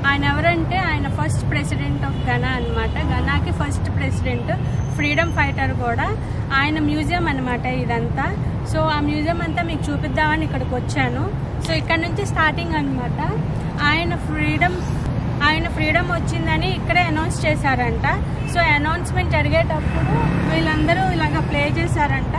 ఆయన ఎవరంటే ఆయన ఫస్ట్ ప్రెసిడెంట్ ఆఫ్ ఘనా అన్నమాట ఘనాకి ఫస్ట్ ప్రెసిడెంట్ ఫ్రీడమ్ ఫైటర్ కూడా ఆయన మ్యూజియం అన్నమాట ఇదంతా సో ఆ మ్యూజియం అంతా మీకు చూపిద్దామని ఇక్కడికి వచ్చాను సో ఇక్కడ నుంచి స్టార్టింగ్ అన్నమాట ఆయన ఫ్రీడమ్ ఆయన ఫ్రీడమ్ వచ్చిందని ఇక్కడే అనౌన్స్ చేశారంట సో అనౌన్స్మెంట్ జరిగేటప్పుడు వీళ్ళందరూ ఇలాగ ప్లే చేశారంట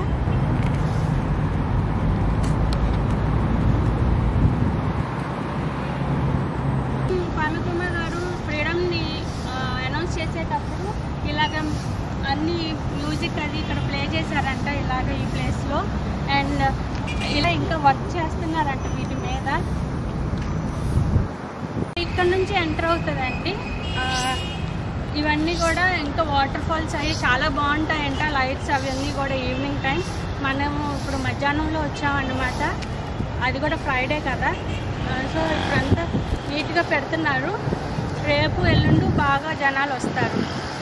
పామికుమ్మ గారు ఫ్రీడమ్ని అనౌన్స్ చేసేటప్పుడు ఇలాగ అన్ని మ్యూజిక్ అది ఇక్కడ ప్లే చేశారంట ఇలాగ ఈ ప్లేస్లో అండ్ ఇలా ఇంకా వర్క్ చేస్తున్నారంట వీటి మీద ఇక్కడ నుంచి ఎంటర్ అవుతుందండి ఆ, ఇవన్నీ కూడా ఇంకా వాటర్ ఫాల్స్ అవి చాలా బాగుంటాయంట లైట్స్ అవన్నీ కూడా ఈవినింగ్ టైం మనము ఇప్పుడు మధ్యాహ్నంలో వచ్చామన్నమాట అది కూడా ఫ్రైడే కదా ఆ, సో ఇప్పుడంతా నీట్గా పెడుతున్నారు రేపు ఎల్లుండు బాగా జనాలు వస్తారు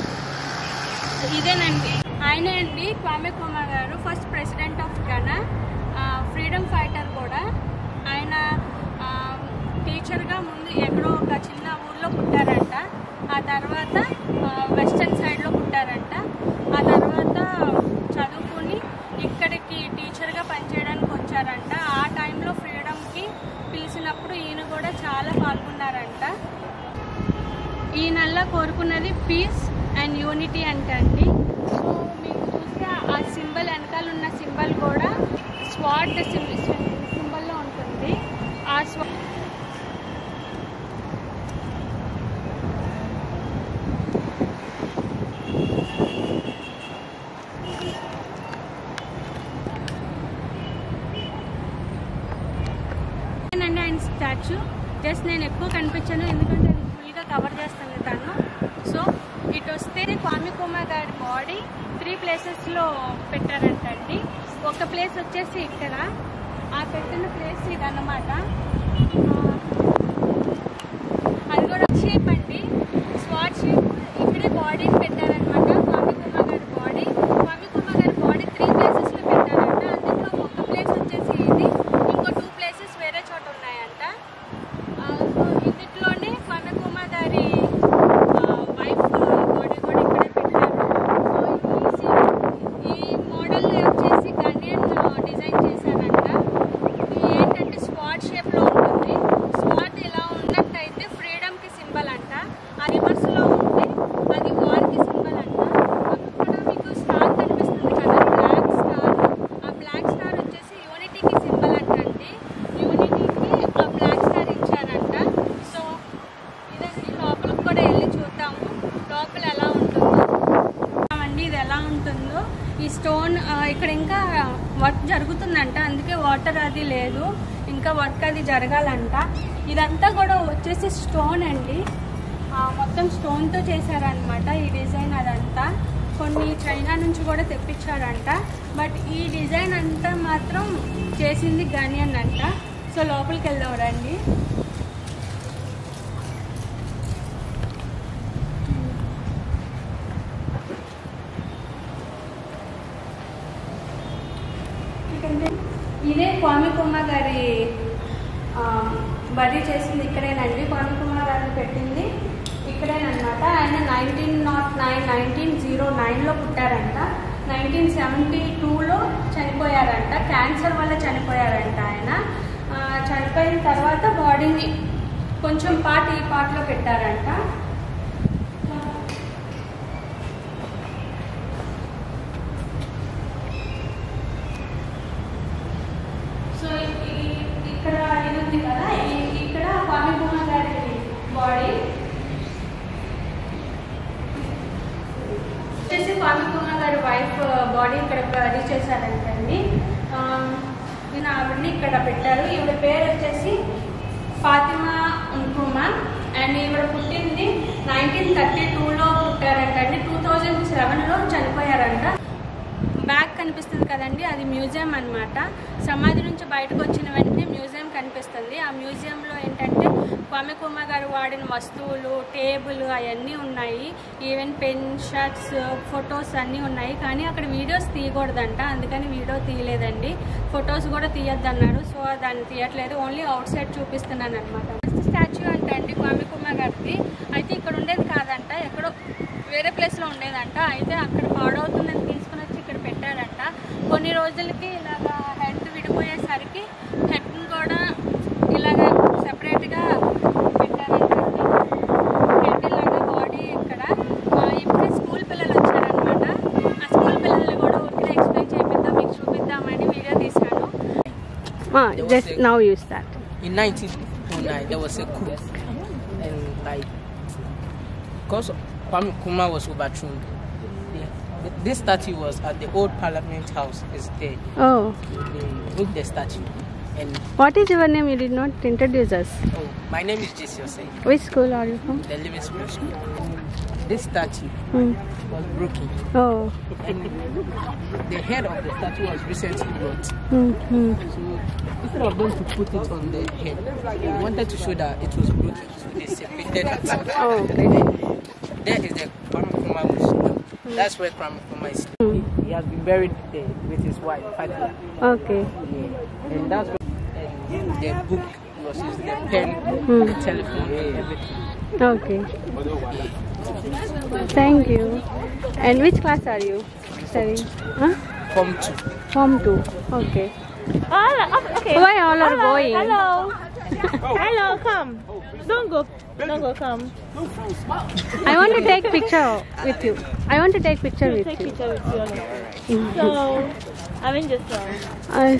ఇదేనండి ఆయనే అండి Kwame Kumar garu first president of Ghana freedom fighter కూడా ఆయన ఆ, టీచర్గా ముందు ఎక్కడో ఒక చిన్న ఊర్లో పుట్టారంట ఆ తర్వాత ఆ, వెస్టర్న్ సైడ్లో పుట్టారంట ఆ తర్వాత చదువుకుని ఇక్కడికి టీచర్గా పనిచేయడానికి వచ్చారంట ఆ టైంలో ఫ్రీడమ్కి పిలిచినప్పుడు ఈయన కూడా చాలా పాల్గొన్నారంట ఈ నెల కోరుకున్నది పీస్ అండ్ యూనిటీ అంటే అండి సో మీకు చూస్తే ఆ సింబల్ వెనకాల ఉన్న సింబల్ కూడా స్వాట్ సింబల్లో ఉంటుంది ఆ స్వా అండి ఆయన స్టాచ్యూ జస్ట్ నేను ఎక్కువ కనిపించాను ఎందుకంటే అది ఫుల్గా కవర్ చేస్తాను తను సో ఇటు వస్తే స్వామి కుమార్ గారి బాడీ త్రీ ప్లేసెస్లో పెట్టారంటండి ఒక ప్లేస్ వచ్చేసి ఇక్కడ ఆ పెట్టిన ప్లేస్ ఇదన్నమాట ఆ, అది కూడా షేప్ అండి స్వాట్ షేప్ ఇక్కడే బాడీని పెట్టారనమాట స్వామి కుమార్ గారి బాడీ స్వామి కుమార్ గారి బాడీ త్రీ ప్లేసెస్లో పెట్టారంట అందులో ఒక ప్లేస్ వచ్చేసి ఇది ఇంకో టూ ప్లేసెస్ వేరే చోట ఉన్నాయంట ఆ, సో ఇందులోనే స్వామి కుమార్ గారి వైఫ్ బాడీ కూడా ఇక్కడే పెట్టారు సో ఈ సి- ఈ మోడల్ వచ్చేసి గన్యన్ డిజైన్ చేశారంట ఇది ఏంటంటే స్పాట్ షేప్ లో ఉంటుంది స్పాట్ ఇలా ఉన్నట్టయితే ఫ్రీడమ్ కి సింబల్ అంట ఆ రివర్స్ లో ఉంటే అది వార్ కి సింబల్ అంట అక్కడ మీకు స్టార్ కనిపిస్తుంది కదా బ్లాక్ స్టార్ ఆ బ్లాక్ స్టార్ వచ్చేసి యూనిటీకి సింబల్ అంటండి యూనిటీకి ఆ బ్లాక్ స్టార్ ఇచ్చారంట సో ఇదండి లోపలికి కూడా వెళ్ళి చూద్దాము లోపల ఎలా ఉంటుందో అండి ఇది ఎలా ఉంటుందో ఈ స్టోన్ ఆ, ఇక్కడ ఇంకా వర్క్ జరుగుతుందంట అందుకే వాటర్ అది లేదు ఇంకా వర్క్ అది జరగాలంట ఇదంతా కూడా వచ్చేసి స్టోన్ అండి ఆ, మొత్తం స్టోన్తో చేశారనమాట ఈ డిజైన్ అదంతా కొన్ని చైనా నుంచి కూడా తెప్పించారంట బట్ ఈ డిజైన్ అంతా మాత్రం చేసింది గనియన్ అంట సో లోపలికి వెళ్దాం రండి ఇదే స్వామి కుమార్ గారి ఆ, బరీ చేసింది ఇక్కడేనండి స్వామి కుమార్ గారిని పెట్టింది ఇక్కడేనమాట ఆయన nineteen not nine nineteen zero నైన్లో పుట్టారంట నైన్టీన్ సెవెంటీ టూలో చనిపోయారంట క్యాన్సర్ వల్ల చనిపోయారంట ఆయన ఆ, చనిపోయిన తర్వాత బాడీని కొంచెం పార్ట్ ఈ పార్ట్లో పెట్టారంట సో ఈ- ఇక్కడ ఇది ఉంది కదా ఈ- ఇక్కడ స్వామి భూమ గారి బాడీ వచ్చేసి స్వామి కుమార్ గారి వైఫ్ బాడీ ఇక్కడ అది చేశారంటండి ఆ, ఈయన ఆవిడని ఇక్కడ పెట్టారు ఈవిడ పేరు వచ్చేసి ఫాతిమా ఉంకుమా అండ్ ఈవిడ పుట్టింది నైన్టీన్ థర్టీ టూలో పుట్టారంటండి టూ థౌజండ్ సెవెన్లో చనిపోయారంట బ్యాగ్ కనిపిస్తుంది కదండి అది మ్యూజియం అన్నమాట సమాధి నుంచి బయటకు వచ్చిన వెంటనే మ్యూజియం కనిపిస్తుంది ఆ మ్యూజియంలో ఏంటంటే స్వామి కుమార్ గారు వాడిన వస్తువులు టేబుల్ అవన్నీ ఉన్నాయి ఈవెన్ పెన్ షర్ట్స్ ఫొటోస్ అన్నీ ఉన్నాయి కానీ అక్కడ వీడియోస్ తీయకూడదంట అందుకని వీడియో తీయలేదండి ఫొటోస్ కూడా తీయొద్దన్నారు సో దాన్ని తీయట్లేదు ఓన్లీ అవుట్ సైడ్ చూపిస్తున్నాను అనమాట లాస్ట్ స్టాచ్యూ అంట అండి స్వామి కుమార్ గారిది అయితే ఇక్కడ ఉండేది కాదంట ఎక్కడో వేరే ప్లేస్లో ఉండేదంట అయితే అక్కడ పాడవుతుందని తీసుకుని వచ్చి ఇక్కడ పెట్టాడంట కొన్ని రోజులకి ఇలాగా హెడ్ విడిపోయేసరికి హెడ్ని కూడా ఇలాగ సెపరేట్గా పెట్టారంట హెడ్ ఇలాగా బాడీ ఇక్కడ ఆ, ఇప్పుడే స్కూల్ పిల్లలు వచ్చారనమాట ఆ స్కూల్ పిల్లల్ని కూడా ఊరికే ఎక్స్ప్లెయిన్ చేపిద్దాం మీకు చూపిద్దామని వీడియో తీశాను just now use that. in 1909 there was a coup and like because Kwame Nkrumah was overthrown the, this statue was at the old parliament house is there Oh, they broke the statue and what is your name? You did not introduce us. oh my name is Jesse Osei Which school are you from? the living spirit school this statue Hmm. was broken Oh. and the head of the statue was recently brought Hmm. Hmm. so instead of them to put it on the head they wanted to show that it was broken so they separated it Oh, okay. There is the Kwame Nkrumah Museum. That's where Kwame Nkrumah is. Hmm. He has been buried there with his wife, Fatima. Okay. Yeah. And that's where and the book was used, the pen, Hmm. the telephone, and everything. Okay. Thank you. And which class are you studying? Huh? Form two. Form 2. Okay. okay. Why all are going? Hello. Hello, come. Don't go. Don't go, come. I want to take picture with you. I want to take picture with Take you. picture with you. So, I mean just uh, Uh,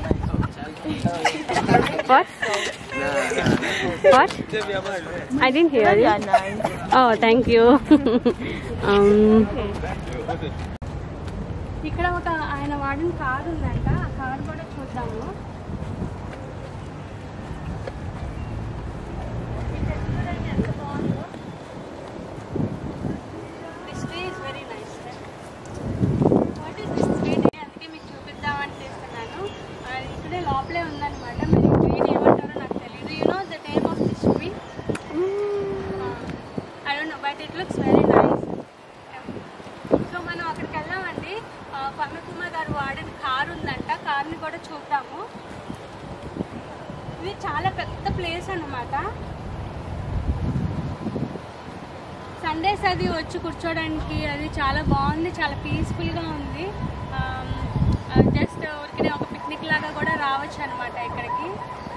what? What? I didn't hear you you. are nice. Oh, thank you. um, ఇక్కడ ఒక ఆయన వాడిన car ఉందంట ఆ car కూడా చూద్దాము ఇక్కడ చూడండి ఎంత బాగుందో this tree is very nice what is this tree అందుకే మీకు చూపిద్దామని చేస్తున్నాను ఆ, ఇక్కడే లోపలే ఉందన్నమాట మరి ఈ ట్రీని ఏమంటారో నాకు తెలియదు you know the name of this tree I don't know but it looks very nice so మనం అక్కడికి వెళ్దామండి పమ్మ కుమార్ గారు వాడిన కారు ఉందంట కార్ని కూడా చూద్దాము ఇది చాలా పెద్ద ప్లేస్ అన్నమాట సండేస్ అది వచ్చి కూర్చోడానికి అది చాలా బాగుంది చాలా పీస్ఫుల్గా ఉంది జస్ట్ ఊరికనే ఒక పిక్నిక్ లాగా కూడా రావచ్చు అనమాట ఇక్కడికి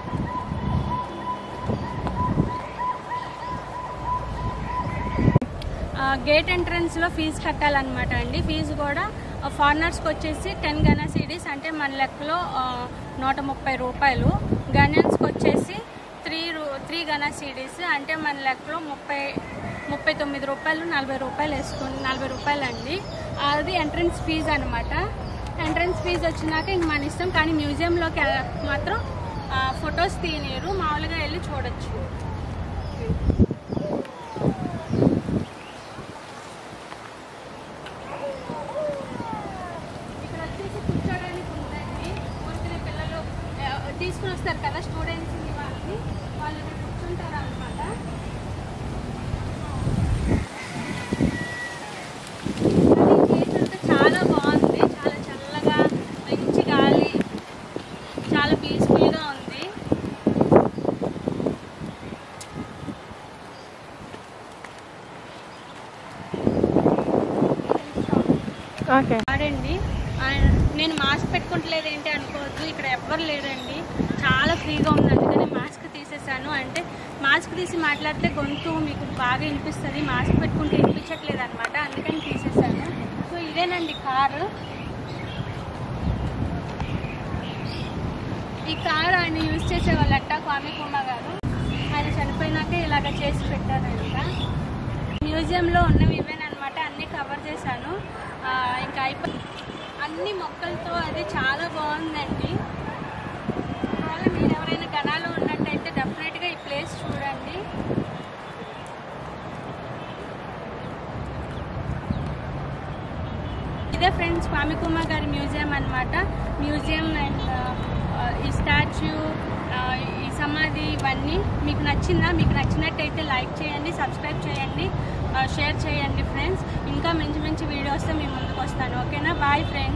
గేట్ ఎంట్రన్స్లో ఫీజు కట్టాలన్నమాట అండి ఫీజు కూడా ఫారినర్స్కి వచ్చేసి టెన్ గనా సిడీస్ అంటే మన లెక్కలో ఆ, నూట ముప్పై రూపాయలు గనన్స్కి వచ్చేసి త్రీ రూ త్రీ గనా సిడీస్ అంటే మన లెక్కలో ముప్పై ముప్పై తొమ్మిది రూపాయలు నలభై రూపాయలు వేసుకుని నలభై రూపాయలు అండి అది ఎంట్రన్స్ ఫీజు అనమాట ఎంట్రన్స్ ఫీజు వచ్చినాక ఇంక మన ఇష్టం కానీ మ్యూజియంలోకి మాత్రం ఫొటోస్ తీయలేరు మామూలుగా వెళ్ళి చూడొచ్చు ఇక్కడ వచ్చేసి కూర్చోడానికి ఉందండి ఊరికే పిల్లలు ఆ, తీసుకుని వస్తారు కదా స్టూడెంట్స్ వాళ్ళని వాళ్ళు ఇక్కడ కూర్చుంటారు అనమాట చాలా బాగుంది చాలా చల్లగా మంచి గాలి చాలా పీస్ఫుల్గా ఉంది okay. ఆడండి ఆయన- నేను మాస్క్ పెట్టుకుంటలేదు ఏంటి అనుకోవద్దు ఇక్కడ ఎవ్వరు లేరండి చాలా ఫ్రీగా ఉంది అందుకని మాస్క్ తీసేసాను అంటే మాస్క్ తీసి మాట్లాడితే గొంతు మీకు బాగా వినిపిస్తుంది మాస్క్ పెట్టుకుంటే వినిపించట్లేదు అనమాట అందుకని తీసేసాను సో ఇదేనండి కారు ఈ కారు ఆయన యూజ్ చేసేవాళ్ళట స్వామి కుమ్మ గారు ఆయన చనిపోయినాక ఇలాగ చేసి పెట్టారంట మ్యూజియంలో ఉన్నవి ఇవేనమాట అన్నీ కవర్ చేశాను ఆ, ఇంకా అయిపోయి అన్ని మొక్కలతో అది చాలా బాగుందండి ఒకవేళ మీరు ఎవరైనా గణాలు ఉన్నట్టయితే డెఫినెట్గా ఈ ప్లేస్ చూడండి ఇదే ఫ్రెండ్స్ స్వామి కుమార్ గారి మ్యూజియం అన్నమాట మ్యూజియం అండ్ ఈ స్టాచ్యూ ఈ సమాధి ఇవన్నీ మీకు నచ్చిందా మీకు నచ్చినట్టయితే లైక్ చేయండి సబ్స్క్రైబ్ చేయండి షేర్ చేయండి ఫ్రెండ్స్ ఇంకా మంచి మంచి వీడియోస్తో మీ ముందుకు వస్తాను ఓకేనా బాయ్ ఫ్రెండ్స్